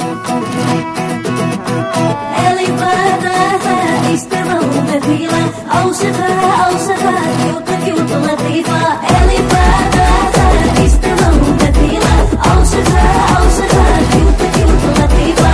الفاتحة استمعوا مثيلة أوصفها أوصفها كيوت كيوت لطيفة الفاتحة استمعوا مثيلة أوصفها أوصفها كيوت كيوت لطيفة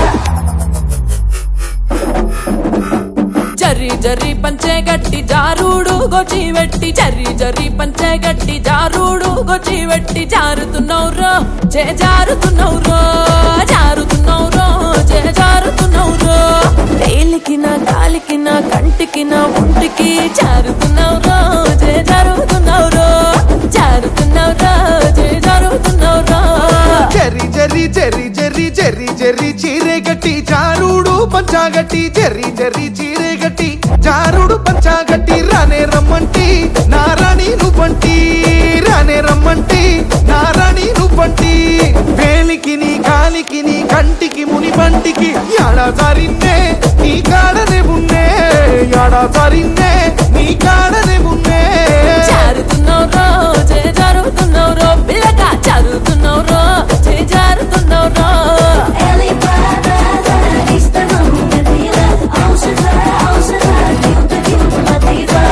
జర్రి జర్రి పంచే గట్టి జారుడు గొచ్చి వెట్టి జర్రి జర్రి పంచే గట్టి జారుడు గొచ్చి వెట్టి జారుతున్నవురో చే జారుతున్నవురో జారుతున్నవురో చే జారుతున్నవురో తేలికిన కాలికిన కంటికిన ఒంటికి జారుతున్నవురో చే జారుతున్నవురో జారుతున్నవురో చే జారుతున్నవురో జరి జరి జరి జరి జరి జరి చీరే గట్టి జారుడు పంచాగట్టి జరి జరి చీరే గట్టి జారుడు పంచాగట్టి రానే రమ్మంటి నారాణి నువ్వంటి రానే రమ్మంటి నారాణి నువ్వంటి వేలికి నీ కాలికి నీ కంటికి ముని పంటికి యాడా సారిన్నే నీ కాడనే ఉన్నే యాడా సారిన్నే నీ కాడనే ఉన్నే జారుతున్నవురో చే జారుతున్నవురో పిల్లగా జారుతున్నవురో చే జారుతున్నవురో الفاتحة استمعوا مثيلة أوصفها أوصفها كيوت كيوت لطيفة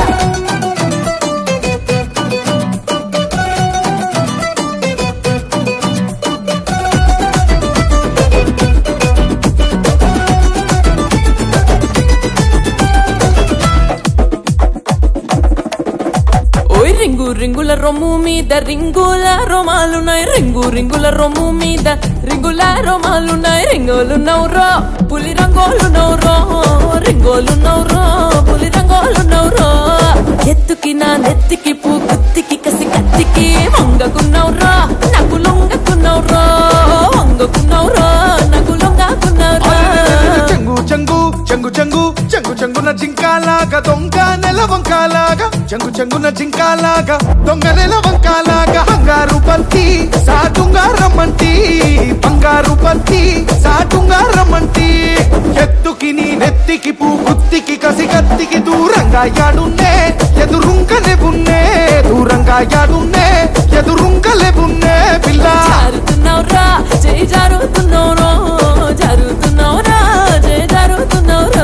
ఓయ్ రింగు రింగుల రొమ్ము మీద రింగుల రోమాలున్నాయి రింగు రింగుల రొమ్ము మీద రింగుల రోమాలున్నాయి రింగోలు నవ్రో పులి రంగోలు నవ్రో రింగోలు నవ్రో పులి రంగోలు నవ్రో ఎత్తుకి నా నెత్తికి పూ గుత్తికి కసి కత్తికి వంగకున్నవ్రో నాకు లొంగకున్నవ్రో వంగకున్నవ్రో నాకు లొంగకున్నవ్రో చెంగు చెంగు చెంగు చెంగు చెంగు చెంగున జింకాలాగా దొంగ నెల వంకాలాగా చెంగు చెంగున జింకాలాగా దొంగ నెల వంకాలాగా బంగారు బంతి సాటుంగా రమ్మంటి బంగారు బంతి సాటుంగా రమ్మంటి ఎత్తుకి నీ నెత్తికి పూ గుత్తికి కసి కత్తికి దూరంగా యాడున్నే ఎదురుంకలే బున్నే దూరంగా యాడున్నే ఎదురుంకలే బున్నే పిల్ల జారుతున్నావురా జై జారుతున్నావురా జారుతున్నావురా జై జారుతున్నావురా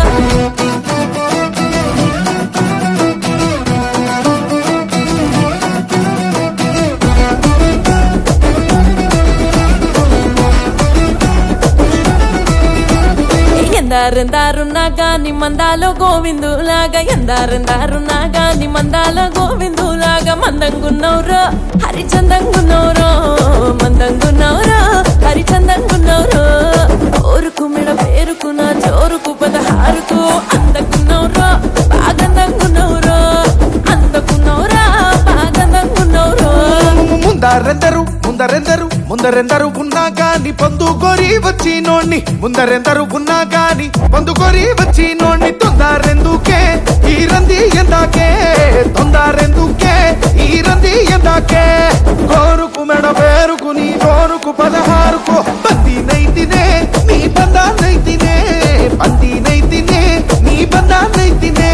ఎందారెందారున్నా గాని మందాలో గోవిందులాగా ఎందారెందారున్నా గాని మందాలో గోవిందులాగా మందంగున్నవురో హరిచందంగున్నవురో మందంగున్నవురో హరిచందంగున్నవురో ఓరుకు మెడ పేరుకు నా జోరుకు పదహారుకు అందకున్నవురో బాగందంగున్నవురో అందకున్నవురా బాగందంగున్నవురో ముందరెందరు ముందరెందరు ముందరెందరు ఉన్నా గాని పొందుకొని వచ్చినోణ్ణి ముందరెందరు ఉన్నా గాని పొందుకొని వచ్చినోణ్ణి తొందరెందుకే ఈ రంది ఎందాకే తొందరెందుకే ఈ రంది ఎందాకే కోరుకు మెడ పేరుకు నీ కోరుకు పదహారుకు బంది నైతినే నీ బందా నైతినే బంది నైతినే నీ బందా నైతినే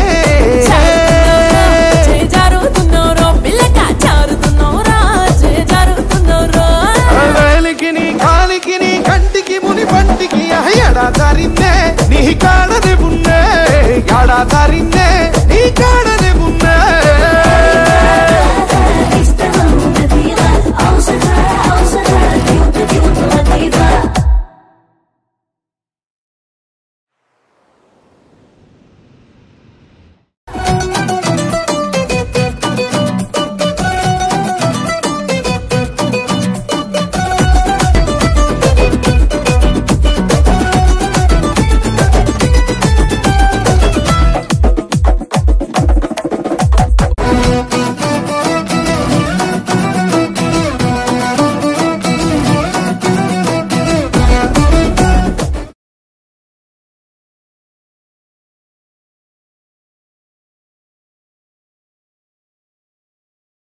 జై జారుతున్నారో పిల్లగా జారుతున్నారా జై జారుతున్నారో వేలికి నీ కాలికి నీ కంటికి ముని పంటికి ఎడా దారిందే నీ కాడని ఉన్నే ఎడా దారిందే